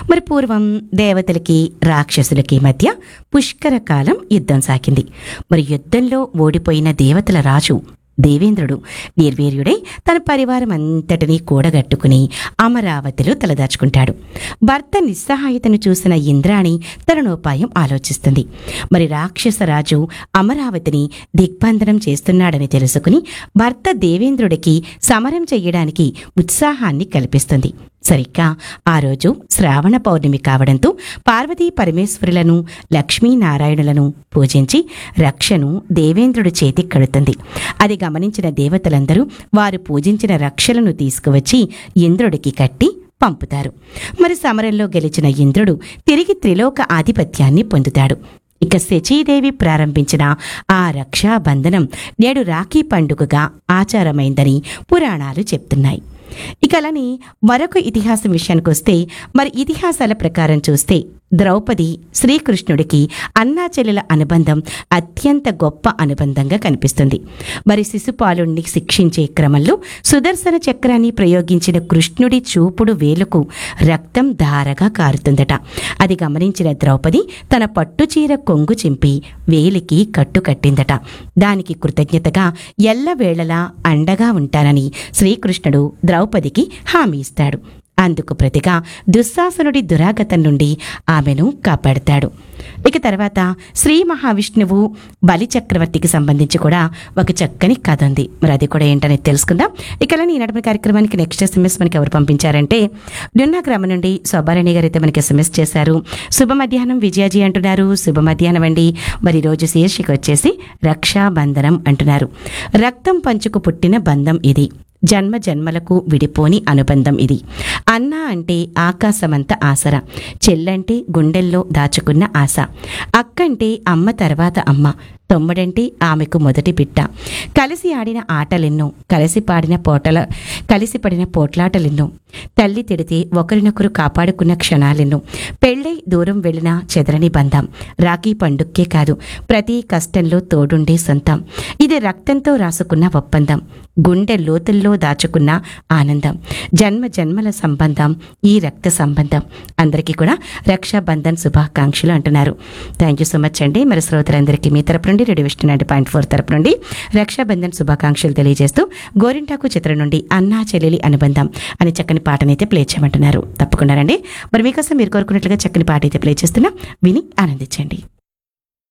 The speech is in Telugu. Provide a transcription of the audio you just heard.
మరి పూర్వం దేవతలకి రాక్షసులకి మధ్య పుష్కర కాలం యుద్ధం సాగింది మరి యుద్ధంలో ఓడిపోయిన దేవతల రాజు దేవేంద్రుడు నిర్వీర్యుడై తన పరివారం అంతటినీ కూడగట్టుకుని అమరావతిలో తలదాచుకుంటాడు భర్త నిస్సహాయతను చూసిన ఇంద్రాణి తరుణోపాయం ఆలోచిస్తుంది మరి రాక్షస రాజు అమరావతిని దిగ్బంధనం చేస్తున్నాడని తెలుసుకుని భర్త దేవేంద్రుడికి సమరం చెయ్యడానికి ఉత్సాహాన్ని కల్పిస్తుంది సరిగ్గా ఆ రోజు శ్రావణ పౌర్ణమి కావడంతో పార్వతీ పరమేశ్వరులను లక్ష్మీనారాయణులను పూజించి రక్షను దేవేంద్రుడి చేతికి కడుతుంది అది గమనించిన దేవతలందరూ వారు పూజించిన రక్షలను తీసుకువచ్చి ఇంద్రుడికి కట్టి పంపుతారు మరి సమరంలో గెలిచిన ఇంద్రుడు తిరిగి త్రిలోక ఆధిపత్యాన్ని పొందుతాడు ఇక శచీదేవి ప్రారంభించిన ఆ రక్షాబంధనం నేడు రాఖీ పండుగగా ఆచారమైందని పురాణాలు చెప్తున్నాయి ఇక అలానే మరొక ఇతిహాసం విషయానికి వస్తే మరి ఇతిహాసాల ప్రకారం చూస్తే ద్రౌపది శ్రీకృష్ణుడికి అన్నా చెల్లెల అనుబంధం అత్యంత గొప్ప అనుబంధంగా కనిపిస్తుంది మరి శిశుపాలుణ్ణి శిక్షించే క్రమంలో సుదర్శన చక్రాన్ని ప్రయోగించిన కృష్ణుడి చూపుడు వేలుకు రక్తం ధారగా కారుతుందట అది గమనించిన ద్రౌపది తన పట్టుచీర కొంగు చింపి వేలికి కట్టు కట్టిందట దానికి కృతజ్ఞతగా ఎల్లవేళలా అండగా ఉంటానని శ్రీకృష్ణుడు ద్రౌపదికి హామీ ఇస్తాడు అందుకు ప్రతిగా దుశ్శాసనుడి దురాగతం నుండి ఆమెను కాపాడతాడు ఇక తర్వాత శ్రీ మహావిష్ణువు బలి చక్రవర్తికి సంబంధించి కూడా ఒక చక్కని కథ ఉంది మరి అది కూడా ఏంటనేది తెలుసుకుందాం ఇక అలానే ఈ నడపని కార్యక్రమానికి నెక్స్ట్ ఎస్ఎంఎస్ మనకి ఎవరు పంపించారంటే నిన్న గ్రామం నుండి శోభారాణి గారు అయితే మనకి ఎస్ఎంఎస్ చేశారు శుభ మధ్యాహ్నం విజయాజీ అంటున్నారు శుభ మధ్యాహ్నం అండి మరి ఈ రోజు శీర్షిక వచ్చేసి రక్షాబంధనం అంటున్నారు రక్తం పంచుకు పుట్టిన బంధం ఇది జన్మ జన్మలకు విడిపోని అనుబంధం ఇది అన్న అంటే ఆకాశమంత ఆసర చెల్లంటే గుండెల్లో దాచుకున్న ఆశ అక్కంటే అమ్మ తర్వాత అమ్మ తొమ్ముడంటే ఆమెకు మొదటి బిడ్డ కలిసి ఆడిన ఆటలెన్నో కలిసి పాడిన పోటల కలిసి పడిన పోట్లాటలెన్నో తల్లి తిడితే ఒకరినొకరు కాపాడుకున్న క్షణాలెన్నో పెళ్ళై దూరం వెళ్ళిన చెదరని బంధం రాఖీ పండుక్కే కాదు ప్రతి కష్టంలో తోడుండే సొంతం ఇది రక్తంతో రాసుకున్న ఒప్పందం గుండె లోతుల్లో దాచుకున్న ఆనందం జన్మ జన్మల సంబంధం ఈ రక్త సంబంధం అందరికీ కూడా రక్షాబంధన్ శుభాకాంక్షలు అంటున్నారు థ్యాంక్ యూ సో మచ్ అండి మరి శ్రోతలందరికీ మీ తరపు నుండి radio Vishnu ninety point four తరపు నుండి రక్షాబంధన్ శుభాకాంక్షలు తెలియజేస్తూ గోరింటాకు చిత్రం నుండి అన్నా చెల్లెలి అనుబంధం అనే చక్కని పాటనైతే ప్లే చేయమంటున్నారు తప్పకుండా రండి మరి మీకోసం మీరు కోరుకున్నట్లుగా చక్కని పాట అయితే ప్లే చేస్తున్నా విని ఆనందించండి